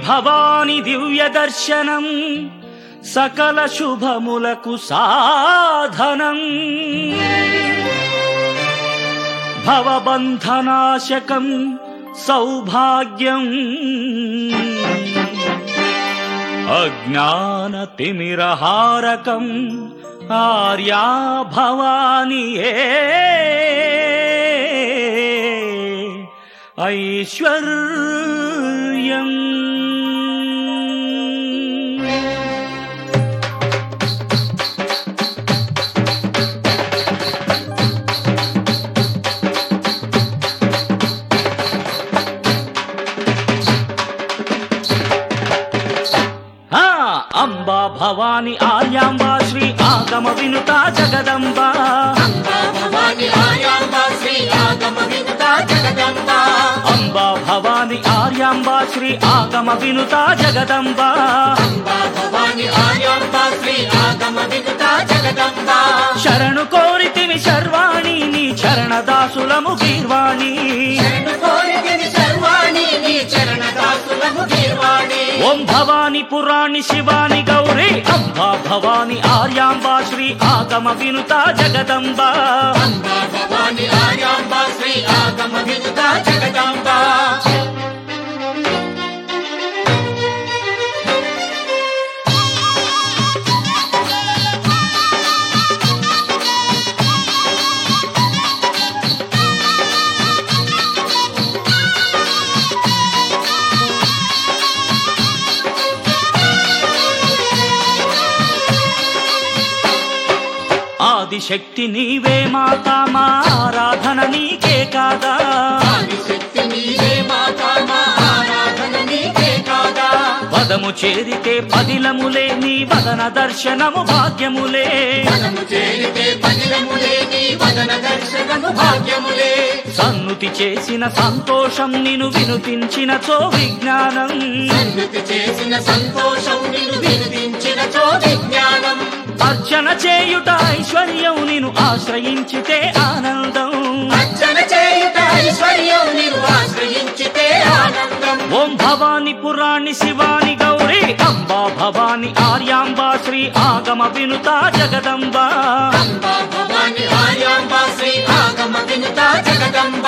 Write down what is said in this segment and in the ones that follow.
భవాని దివ్య దర్శనం సకల శుభములకు సాధనం భవబంధనాశకం సౌభాగ్యం అజ్ఞానతిమిరహారకం ఆర్యా భవాని ఐశ్వర్యం ఆ అంబా భవాని ఆర్యాంబా శ్రీ ఆగమ వినుత జగదంబ అంబా భవాని ఆయాంబా శ్రీ ఆగమ వినుత జగదంబ అంబా భవాని ఆర్యాంబా శ్రీ ఆగమ వినుత జగదంబ అంబా భవాని ఆయాంబా శ్రీ ఆగమ వినుత జగదంబ శరణు కోరితిమి శర్వాణి నీ చరణదాసులము గీర్వాణి శరణు కోరితిని సర్వాణి నీ చరణ దాసులము గీర్వాణి ఓం భవాని పురాణి శివాని గౌరీ అంబా భవాని ఆర్యాంబా శ్రీ ఆగమ వినుత జగదంబ అంబా భవాని ఆయాంబా శ్రీ ఆగమ వినుత జగదంబ ఆదిశక్తి నీవే మాతా మా ఆరాధన నీకే కాదా ఆదిశక్తి నీవే మాతా మా ఆరాధన నీకే కాదా పదము చేరితే పదిలములే నీ వదన దర్శనము భాగ్యములే మనము చేరితే పదిలములే నీ వదన దర్శనము భాగ్యములే సన్నుతి చేసిన సంతోషం నిను వినుతించిన చో విజ్ఞానం సన్నుతి చేసిన సంతోషం నిన్ను వినిపించిన చో విజ్ఞానం అర్చన చేయుట ఐశ్వర్యం నిను ఆశ్రయించితే ఆనందం అర్చన చేయుట ఐశ్వర్యం నిన్ను ఆశ్రయించితే ఆనందం ఓం భవాని పురాణి శివాని గౌరీ అంబా భవాని ఆర్యాంబా శ్రీ ఆగమ వినుత జగదంబ అంబా భవాని ఆయాంబ శ్రీ ఆగమ వినుత జగదంబ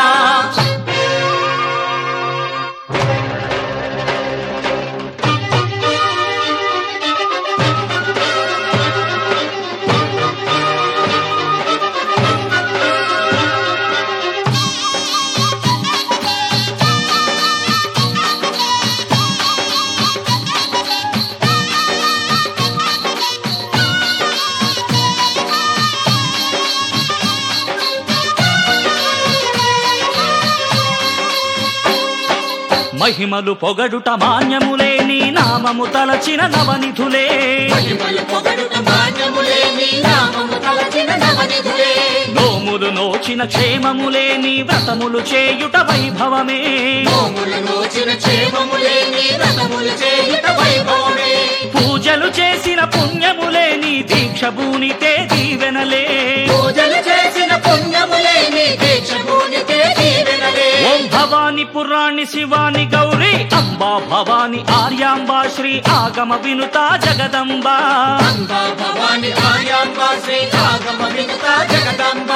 మహిమలు పొగడుట మాన్యములే నీ నామము తలచిన నవనిధులే మహిమలు పొగడుట మాన్యములే నీ నామము తలచిన నవనిధులే నోములు నోచిన క్షేమములే నీ వ్రతములు చేయుట వైభవమే నోములు నోచిన క్షేమములే నీ వ్రతములు చేయుట వైభవమే పూజలు చేసిన పుణ్యములే నీ దీక్ష భూనితే దీవెనలే పూజలు చేసిన పుణ్యములే నీ దీక్ష భూనితే దీవెనలే ఓం భవాని పురాణి శివాని గౌరీ అంబా భవాని ఆర్యాంబా శ్రీ ఆగమ వినుత జగదంబ అంబా భవాని ఆయాంబ శ్రీ ఆగమ వినుత జగదంబ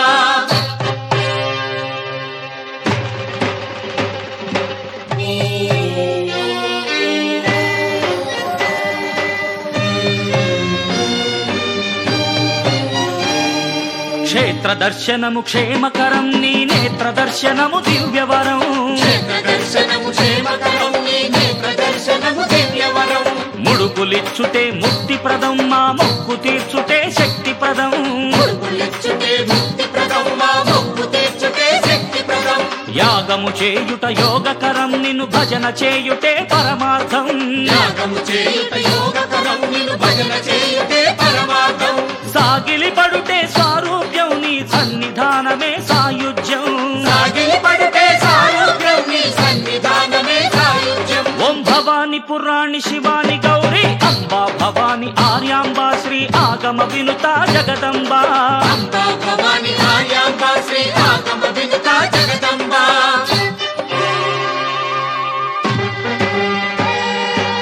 క్షేత్ర దర్శనము క్షేమకరం నీ నేత్ర దర్శనము దివ్యవరం క్షేత్ర దర్శనము క్షేమకరం నీ నేత్ర దర్శనము దివ్యవరం ముడుపులిచ్చుటే ముక్తిప్రదం మా మొక్కు తీర్చుటే శక్తిప్రదం ముడుపులిచ్చుటే ముక్తిప్రదం మా మొక్కు తీర్చుటే శక్తిప్రదం యాగము చేయుట యోగకరం నిన్ను భజన చేయుటే పరమార్థం యాగము చేయుట యోగకరం నిన్ను భజన చేయుటే పరమార్థం సాగిలి పడుటే స్వారూప్యం నీ సన్నిధానమే సాయుజ్యం సాగిలి పడితే సాయుధ్యం నీ సన్నిధానమే సాయుధ్యం ఓం భవాని పురాణి శివాని గౌరీ అంబా భవాని ఆర్యాంబా శ్రీ ఆగమ వినుత జగదంబ అంబా భవాని ఆయాంబ శ్రీ ఆగమ వినుత జగదంబ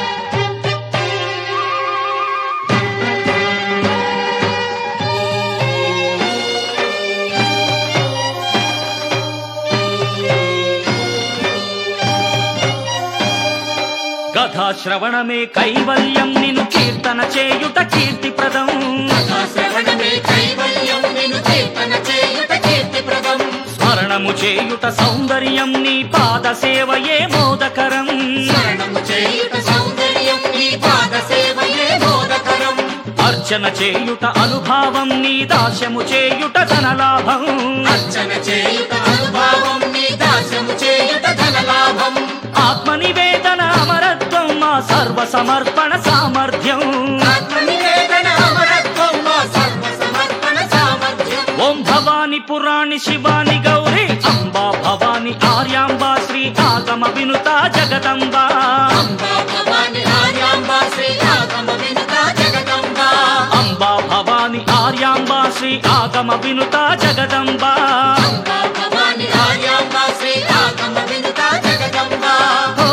కథాశ్రవణమే కైవల్యం నిన్ను కీర్తన చేయుట కీర్తిప్రదం శ్రవణమే కైవల్యం నిన్ను కీర్తన చేయుట కీర్తిప్రదం స్మరణము చేయుట సౌందర్యం నీ పాద సేవయే మోదకరం స్మరణము చేయుట సౌందర్యం నీ పాద సేవయే బోధకరం అర్చన చేయుట అనుభావం నీ దాస్యము చేయుట ధనలాభం అర్చన చేయుట అనుభావం నీ దాస్యము చేయుట ధనలాభం ఆత్మ నివేదన అమరత్వం మా సర్వ సమర్పణ సామర్థ్యం ఆత్మనివేదన అమరత్వం మా సర్వ సమర్పణ సామర్థ్యం ఓం భవాని పురాణి శివాని గౌరీ అంబా భవాని ఆర్యాంబా శ్రీ ఆగమ వినుత జగదంబా అంబా భవాని ఆర్యాంబా శ్రీ ఆగమ వినుత జగదంబా అంబా భవాని ఆర్యాంబా శ్రీ ఆగమ వినుత జగదంబా అంబా భవాని ఆర్యాంబా శ్రీ ఆగమ వినుత జగదంబా ఓ,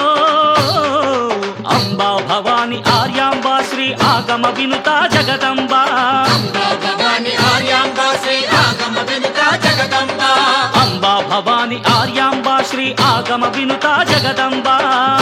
అంబా భవాని ఆర్యాంబా శ్రీ ఆగమ వినుత జగదంబా అంబా భవాని ఆర్యాంబా శ్రీ ఆగమ వినుత జగదంబా అంబా భవాని ఆర్యాంబా శ్రీ ఆగమ వినుత జగదంబా